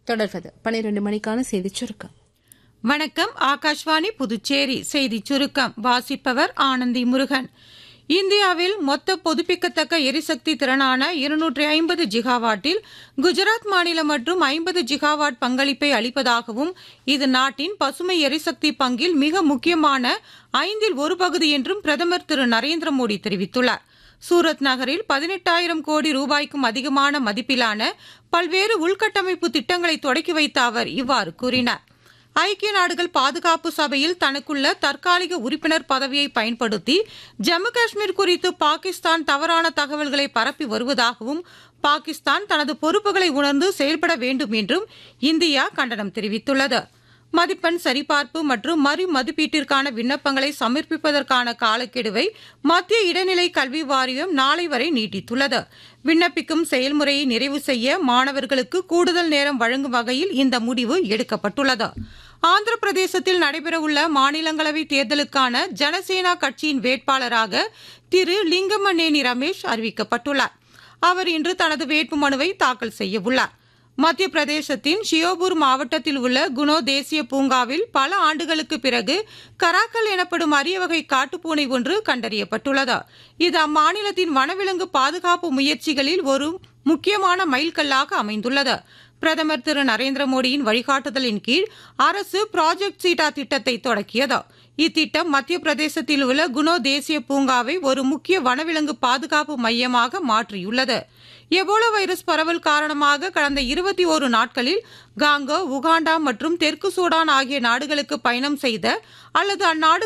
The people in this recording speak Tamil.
தொடர்வது பனிரெண்டு மணிக்கான செய்திச் சுருக்கம் வணக்கம் ஆகாஷ்வாணி புதுச்சேரி செய்திச் சுருக்கம் வாசிப்பவர் ஆனந்தி முருகன் இந்தியாவில் மொத்த புதுப்பிக்கத்தக்க எரிசக்தி திறனான இருநூற்றி ஐம்பது ஜிகாவாட்டில் குஜராத் மாநிலம் மற்றும் ஐம்பது ஜிகாவாட் பங்களிப்பை அளிப்பதாகவும் இது நாட்டின் பசுமை எரிசக்தி பங்கில் மிக முக்கியமான ஐந்தில் ஒரு பகுதி என்றும் பிரதமர் திரு நரேந்திர மோடி தெரிவித்துள்ளார் சூரத் நகரில் பதினெட்டாயிரம் கோடி ரூபாய்க்கும் அதிகமான மதிப்பிலான பல்வேறு உள்கட்டமைப்பு திட்டங்களை தொடக்கி வைத்த அவர் இவ்வாறு கூறினார் ஐக்கிய நாடுகள் பாதுகாப்பு சபையில் தனக்குள்ள தற்காலிக உறுப்பினர் பதவியை பயன்படுத்தி ஜம்மு காஷ்மீர் குறித்து பாகிஸ்தான் தவறான தகவல்களை பரப்பி வருவதாகவும் பாகிஸ்தான் தனது பொறுப்புகளை உணர்ந்து செயல்பட வேண்டும் என்றும் இந்தியா கண்டனம் தெரிவித்துள்ளது மதிப்பெண் சரிபார்ப்பு மற்றும் மறு மதிப்பீட்டிற்கான விண்ணப்பங்களை சமர்ப்பிப்பதற்கான காலக்கெடுவை மத்திய இடைநிலை கல்வி வாரியம் நாளை வரை நீட்டித்துள்ளது விண்ணப்பிக்கும் செயல்முறையை நிறைவு செய்ய மாணவர்களுக்கு கூடுதல் நேரம் வழங்கும் வகையில் இந்த முடிவு எடுக்கப்பட்டுள்ளது ஆந்திர பிரதேசத்தில் நடைபெறவுள்ள மாநிலங்களவை தேர்தலுக்கான ஜனசேனா கட்சியின் வேட்பாளராக திரு லிங்கமநேனி ரமேஷ் அறிவிக்கப்பட்டுள்ளார் அவர் இன்று தனது வேட்புமனுவை தாக்கல் செய்யவுள்ளார் மத்திய பிரதேசத்தின் ஷியோபூர் மாவட்டத்தில் உள்ள குணோ தேசிய பூங்காவில் பல ஆண்டுகளுக்கு பிறகு கராக்கல் எனப்படும் அரிய வகை காட்டுப்பூனை ஒன்று கண்டறியப்பட்டுள்ளது இது அம்மாநிலத்தின் வனவிலங்கு பாதுகாப்பு முயற்சிகளில் ஒரு முக்கியமான மைல்கல்லாக அமைந்துள்ளது பிரதமர் திரு நரேந்திர மோடியின் வழிகாட்டுதலின் கீழ் அரசு ப்ராஜெக்ட் சீட்டா திட்டத்தை தொடக்கியது இத்திட்டம் மத்திய பிரதேசத்தில் உள்ள குணோ தேசிய பூங்காவை ஒரு முக்கிய வனவிலங்கு பாதுகாப்பு மையமாக மாற்றியுள்ளது எபோலா வைரஸ் பரவல் காரணமாக கடந்த இருபத்தி ஓரு நாட்களில் காங்கோ உகாண்டா மற்றும் தெற்கு சூடான் ஆகிய நாடுகளுக்கு பயணம் செய்த அல்லது அந்நாடு